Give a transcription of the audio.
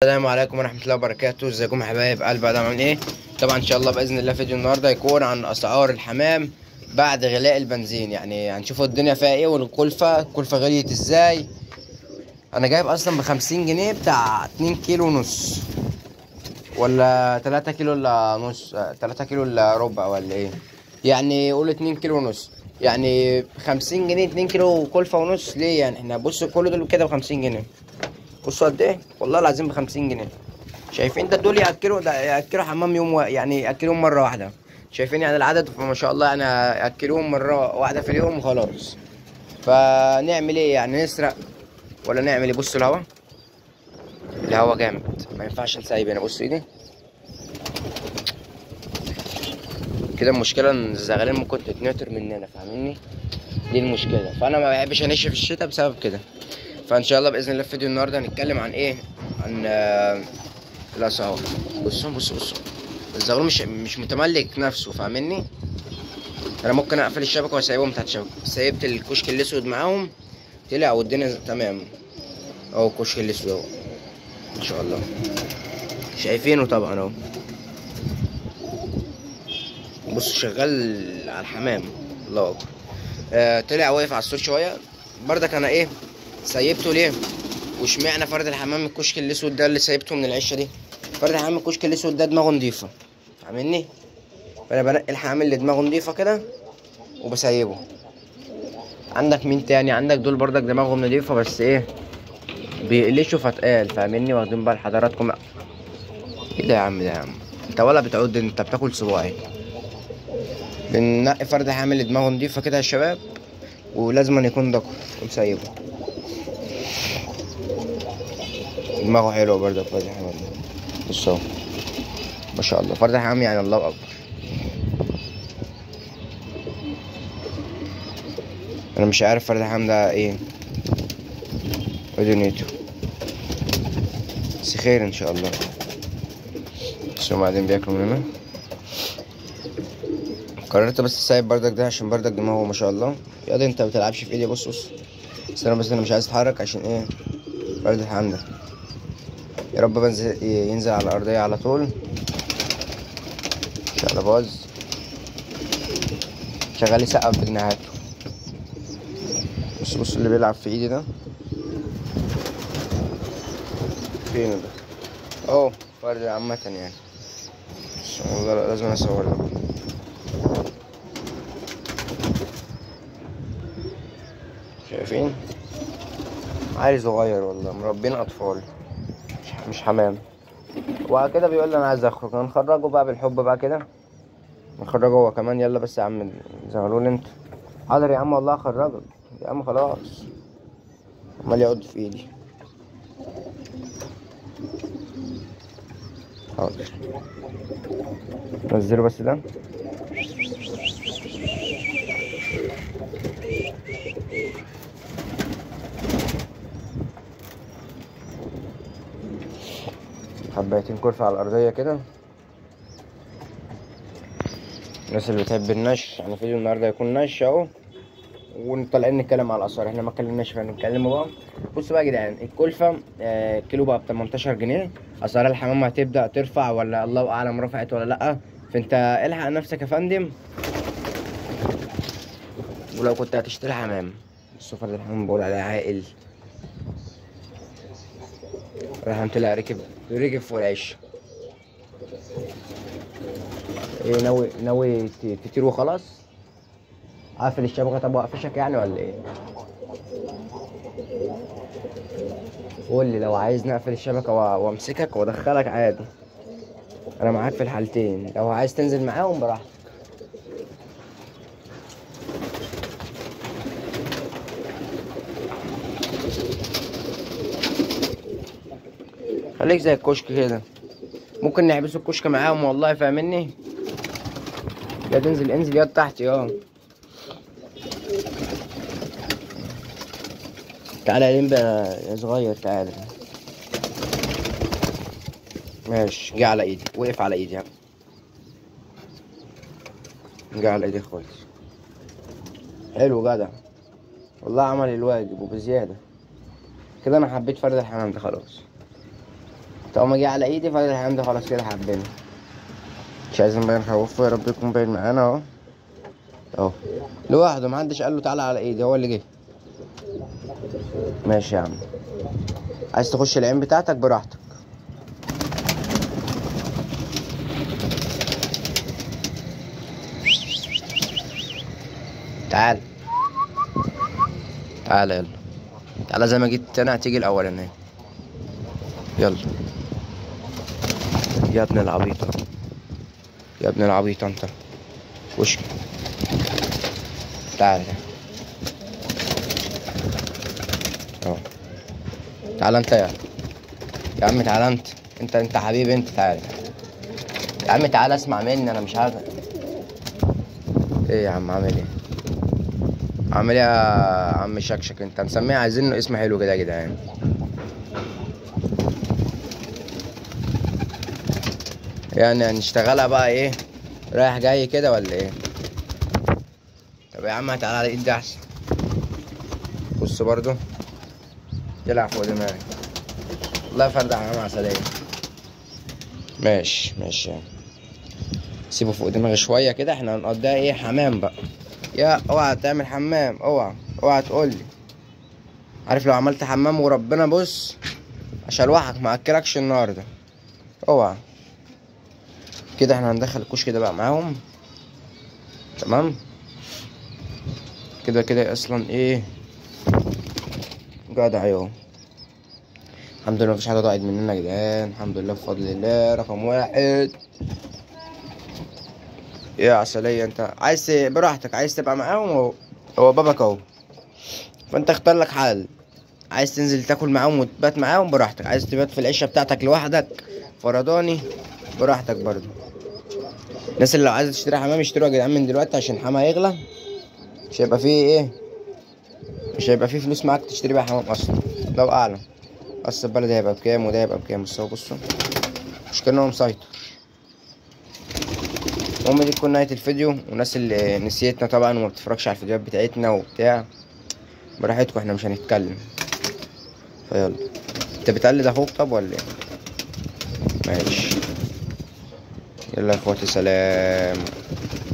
السلام عليكم ورحمة الله وبركاته ازيكم يا حبايب قلب ادم عاملين ايه طبعا ان شاء الله باذن الله فيديو النهارده يكون عن اسعار الحمام بعد غلاء البنزين يعني هنشوفوا الدنيا فيها ايه والكلفة الكلفة غليت ازاي انا جايب اصلا بخمسين جنيه بتاع اتنين كيلو ونص ولا تلاتة كيلو الا نص آه، تلاتة كيلو الا ربع ولا ايه يعني قول اتنين كيلو ونص يعني بخمسين جنيه اتنين كيلو كلفة ونص ليه يعني احنا بصوا كل دول كده بخمسين جنيه بصوا قد ايه والله العظيم ب 50 جنيه شايفين ده دول ياكلوا ده ياكلوا حمام يوم و... يعني ياكلوهم مره واحده شايفين يعني العدد ما شاء الله يعني ياكلوهم مره واحده في اليوم وخلاص فنعمل ايه يعني نسرق ولا نعمل ايه بصوا الهوا الهوا جامد ما ينفعش نسيب هنا بصوا ايدي كده المشكله ان الزغالين ممكن تتنطر مننا فاهميني دي المشكله فانا ما بحبش انش في الشتاء بسبب كده فان شاء الله باذن الله في فيديو النهارده هنتكلم عن ايه عن آه، الاسعار بصوا بصوا بصوا الزغلول مش مش متملك نفسه فاهمني انا ممكن اقفل الشبكه واسيبهم تحت الشبكه سيبت الكشك الاسود معاهم طلع والدنيا تمام اهو الكشك الاسود اهو ما شاء الله شايفينه طبعا اهو بصوا شغال على الحمام الله اكبر آه طلع واقف على السور شويه بردك انا ايه سيبته ليه واشمعنى فرد الحمام الكشك الاسود ده اللي سيبته من العشه دي فرد الحمام الكشك الاسود ده دماغه نضيفه فاهمني فانا بنقي الحمام اللي دماغه نضيفه كده وبسيبه عندك مين تاني عندك دول بردك دماغهم نضيفه بس ايه بيقلشوا فتقال فاهمني واخدين بال حضراتكم ايه ده يا عم ده يا عم انت ولا بتعود انت بتاكل صباعي بننقي فرد حامل اللي دماغه نضيفه كده يا شباب ولازم يكون ذكر ومسيبه دماغه حلوه برضه فرد حامل بص اهو ما شاء الله فرد حامل يعني الله اكبر انا مش عارف فرد حامل ده ايه ايه دنيته بس خير ان شاء الله بس هما قاعدين بياكلوا من هنا قررت بس سايب بردك ده عشان بردك دماغه ما شاء الله يا ده انت ما بتلعبش في ايدي بص بص بس انا بس انا مش عايز اتحرك عشان ايه برد الحمد يا رب بنزل ينزل على الارضيه على طول شقلباز شغال يسقف بجناحاته بص بص اللي بيلعب في ايدي ده فين ده اهو فرد عامة يعني بس والله لازم اصور ده شايفين عيل صغير والله مربين اطفال مش- مش حمام وكده بيقول لي انا عايز اخرج هنخرجه بقى بالحب بقى كده نخرجه هو كمان يلا بس يا عم زغلول انت حاضر يا عم والله اخرجك يا عم خلاص عمال يقعد في ايدي حاضر نزله بس ده حبايتين كرفة على الأرضية كده الناس اللي بتحب النش يعني فيديو النهاردة هيكون نش أهو وطالعين نتكلم على الأسعار احنا ما اتكلمناش فهنتكلموا بقى بصوا بقى يا جدعان الكلفة آه كيلو بقى ب 18 جنيه أسعار الحمام هتبدأ ترفع ولا الله أعلم رفعت ولا لأ فأنت الحق نفسك يا فندم ولو كنت هتشتري حمام بصوا فرد الحمام بقول عليه عاقل راح طلع ركب ركب فوق العش ايه ناوي ناوي ت- تطير وخلاص قافل الشبكه طب واقفشك يعني ولا ايه قول لي لو عايز نقفل الشبكه وا- وامسكك وادخلك عادي انا معاك في الحالتين لو عايز تنزل معاهم براحتك خليك زي الكشك كده ممكن نحبسوا الكشك معاهم والله فاهمني لا تنزل انزل ياد تحت اه تعالى يا لمبا يا صغير تعالى ماشي جه على ايدي وقف على ايدي يعني جه على ايدي خالص حلو جدع والله عمل الواجب وبزيادة كده انا حبيت فرد الحمام ده خلاص طالما جه على ايدي فالحمام ده خلاص كده حبينا مش عايزين بقى نخوفه يا رب يكون باين معانا اهو اهو لوحده محدش قال له تعالى على ايدي هو اللي جه ماشي يا عم عايز تخش العين بتاعتك براحتك تعال تعال يلا تعال زي ما جيت انا هتيجي الاولانية يلا يا ابن العبيطة يا ابن العبيطة انت وش تعال اهو تعال انت يا يا عم تعال انت انت انت حبيبي انت تعال يا عم تعال اسمع مني انا مش هذا ايه يا عم عامل ايه عامل ايه يا عم شكشك انت مسميه عايزين له اسم حلو كده يا جدعان يعني هنشتغلها بقى ايه رايح جاي كده ولا ايه طب يا عم تعالى على ايدي احسن بص برضو يلعب فوق دماغي الله يفرد على عسلية ماشي ماشي يعني. سيبه فوق دماغي شوية كده احنا هنقضيها ايه حمام بقى يا اوعى تعمل حمام اوعى اوعى تقولي عارف لو عملت حمام وربنا بص اشلوحك ما اكلكش النهارده اوعى كده احنا هندخل الكشك ده بقى معاهم تمام كده كده اصلا ايه جدع اهو الحمد لله مفيش حاجه ضاعت مننا يا جدعان الحمد لله بفضل الله رقم واحد يا عسلية انت عايز ت- براحتك عايز تبقى معاهم هو, هو بابك اهو فانت اختار لك حل عايز تنزل تاكل معاهم وتبات معاهم براحتك عايز تبات في العشة بتاعتك لوحدك فرداني براحتك برضو الناس اللي لو عايزة تشتري حمام يشتروها يا جدعان من دلوقتي عشان حمام هيغلى مش هيبقى فيه ايه مش هيبقى فيه فلوس معاك تشتري بيها حمام اصلا لو اعلم اصل البلد هيبقى بكام وده هيبقى بكام بس هو بصوا مشكلة ان هو مسيطر المهم دي تكون نهاية الفيديو والناس اللي نسيتنا طبعا وما بتتفرجش على الفيديوهات بتاعتنا وبتاع براحتكم احنا مش هنتكلم فيلا انت بتقلد اخوك طب ولا ايه ماشي يلا يا اخواتي سلام